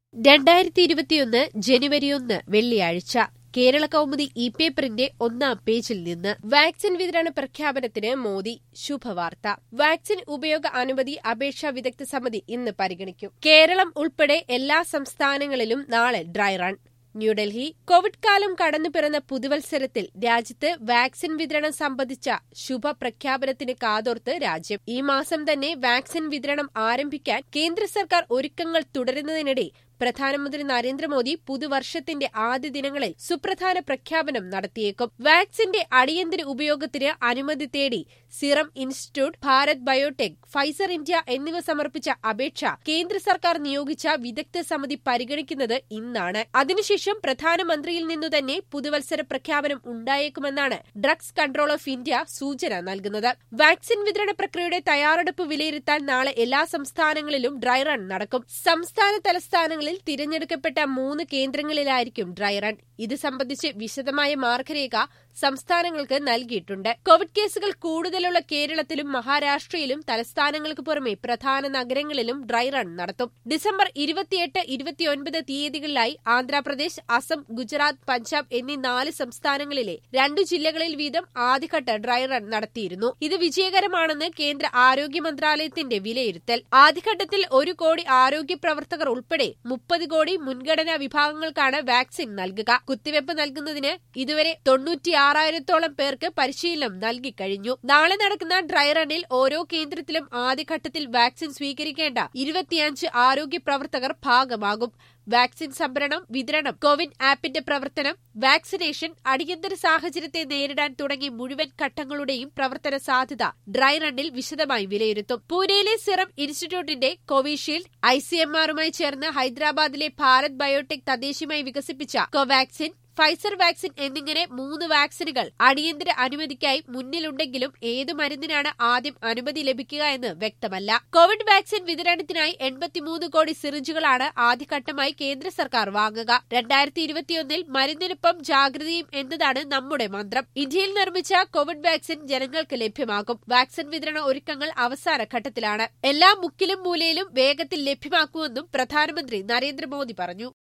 രണ്ടായിരത്തി ഇരുപത്തിയൊന്ന് ജനുവരി ഒന്ന് വെള്ളിയാഴ്ച കേരള കൗമുദി ഇ പേപ്പറിന്റെ ഒന്നാം പേജിൽ നിന്ന് വാക്സിൻ വിതരണ പ്രഖ്യാപനത്തിന് മോദി ശുഭവാർത്ത വാക്സിൻ ഉപയോഗ അനുമതി അപേക്ഷാ വിദഗ്ധ സമിതി ഇന്ന് പരിഗണിക്കും കേരളം ഉൾപ്പെടെ എല്ലാ സംസ്ഥാനങ്ങളിലും നാളെ ഡ്രൈ റൺ ന്യൂഡൽഹി കോവിഡ് കാലം കടന്നു പിറന്ന പുതുവത്സരത്തിൽ രാജ്യത്ത് വാക്സിൻ വിതരണം സംബന്ധിച്ച ശുഭ പ്രഖ്യാപനത്തിന് കാതോർത്ത് രാജ്യം ഈ മാസം തന്നെ വാക്സിൻ വിതരണം ആരംഭിക്കാൻ കേന്ദ്ര സർക്കാർ ഒരുക്കങ്ങൾ തുടരുന്നതിനിടെ പ്രധാനമന്ത്രി നരേന്ദ്രമോദി പുതുവർഷത്തിന്റെ ആദ്യ ദിനങ്ങളിൽ സുപ്രധാന പ്രഖ്യാപനം നടത്തിയേക്കും വാക്സിന്റെ അടിയന്തര ഉപയോഗത്തിന് അനുമതി തേടി Serum Institute Bharat Biotech Pfizer India എന്നിവ സമർപ്പിച്ച അപേക്ഷ കേന്ദ്ര സർക്കാർ നിയോഗിച്ച വിദഗ്ധ സമിതി പരിഗണിക്കുന്നത് ഇന്നാണ് അതിനുശേഷം പ്രധാനമന്ത്രിയിൽ നിന്നു തന്നെ പുതുവത്സര പ്രഖ്യാപനം ഉണ്ടായേക്കുമെന്നാണ് ഡ്രഗ്സ് കൺട്രോൾ ഓഫ് ഇന്ത്യ സൂചന നൽകുന്നത് വാക്സിൻ വിതരണ പ്രക്രിയയുടെ തയ്യാറെടുപ്പ് വിലയിരുത്താൻ നാളെ എല്ലാ സംസ്ഥാനങ്ങളിലും ഡ്രൈ റൺ നടക്കും സംസ്ഥാന തലസ്ഥാനങ്ങളിൽ തിരഞ്ഞെടുക്കപ്പെട്ട മൂന്ന് കേന്ദ്രങ്ങളിലായിരിക്കും ഡ്രൈ റൺ ഇത് സംബന്ധിച്ച് വിശദമായ മാർഗരേഖ സംസ്ഥാനങ്ങൾക്ക് നൽകിയിട്ടുണ്ട് കോവിഡ് കേസുകൾ കൂടുതലുള്ള കേരളത്തിലും മഹാരാഷ്ട്രയിലും തലസ്ഥാനങ്ങൾക്ക് പുറമെ പ്രധാന നഗരങ്ങളിലും ഡ്രൈ റൺ നടത്തും ഡിസംബർ ഇരുപത്തിയെട്ട് ഇരുപത്തിയൊൻപത് തീയതികളിലായി ആന്ധ്രാപ്രദേശ് അസം ഗുജറാത്ത് പഞ്ചാബ് എന്നീ നാല് സംസ്ഥാനങ്ങളിലെ രണ്ടു ജില്ലകളിൽ വീതം ആദ്യഘട്ട ഡ്രൈ റൺ നടത്തിയിരുന്നു ഇത് വിജയകരമാണെന്ന് കേന്ദ്ര ആരോഗ്യ മന്ത്രാലയത്തിന്റെ വിലയിരുത്തൽ ആദ്യഘട്ടത്തിൽ ഒരു കോടി ആരോഗ്യ പ്രവർത്തകർ ഉൾപ്പെടെ മുപ്പത് കോടി മുൻഗണനാ വിഭാഗങ്ങൾക്കാണ് വാക്സിൻ നൽകുക കുത്തിവയ്പ് നൽകുന്നതിന് ഇതുവരെ തൊണ്ണൂറ്റിയാറായിരത്തോളം പേർക്ക് പരിശീലനം നൽകിക്കഴിഞ്ഞു നാളെ നടക്കുന്ന ഡ്രൈ റണ്ണിൽ ഓരോ കേന്ദ്രത്തിലും ആദ്യഘട്ടത്തിൽ വാക്സിൻ സ്വീകരിക്കേണ്ട ഇരുപത്തിയഞ്ച് ആരോഗ്യ പ്രവർത്തകർ ഭാഗമാകും വാക്സിൻ സംഭരണം വിതരണം കോവിൻ ആപ്പിന്റെ പ്രവർത്തനം വാക്സിനേഷൻ അടിയന്തര സാഹചര്യത്തെ നേരിടാൻ തുടങ്ങി മുഴുവൻ ഘട്ടങ്ങളുടെയും പ്രവർത്തന സാധ്യത ഡ്രൈ റണ്ണിൽ വിശദമായി വിലയിരുത്തും പൂനെയിലെ സിറം ഇൻസ്റ്റിറ്റ്യൂട്ടിന്റെ കോവിഷീൽഡ് ഐ സി എം ആറുമായി ചേർന്ന് ഹൈദരാബാദിലെ ഭാരത് ബയോടെക് തദ്ദേശീയമായി വികസിപ്പിച്ച കോവാക്സിൻ ഫൈസർ വാക്സിൻ എന്നിങ്ങനെ മൂന്ന് വാക്സിനുകൾ അടിയന്തര അനുമതിക്കായി മുന്നിലുണ്ടെങ്കിലും ഏതു മരുന്നിനാണ് ആദ്യം അനുമതി ലഭിക്കുക എന്ന് വ്യക്തമല്ല കോവിഡ് വാക്സിൻ വിതരണത്തിനായി എൺപത്തിമൂന്ന് കോടി സിറിഞ്ചുകളാണ് ആദ്യഘട്ടമായി കേന്ദ്ര സർക്കാർ വാങ്ങുക രണ്ടായിരത്തി ഇരുപത്തിയൊന്നിൽ മരുന്നിനൊപ്പം ജാഗ്രതയും എന്നതാണ് നമ്മുടെ മന്ത്രം ഇന്ത്യയിൽ നിർമ്മിച്ച കോവിഡ് വാക്സിൻ ജനങ്ങൾക്ക് ലഭ്യമാകും വാക്സിൻ വിതരണ ഒരുക്കങ്ങൾ അവസാന ഘട്ടത്തിലാണ് എല്ലാ മുക്കിലും മൂലയിലും വേഗത്തിൽ ലഭ്യമാക്കുമെന്നും പ്രധാനമന്ത്രി നരേന്ദ്രമോദി പറഞ്ഞു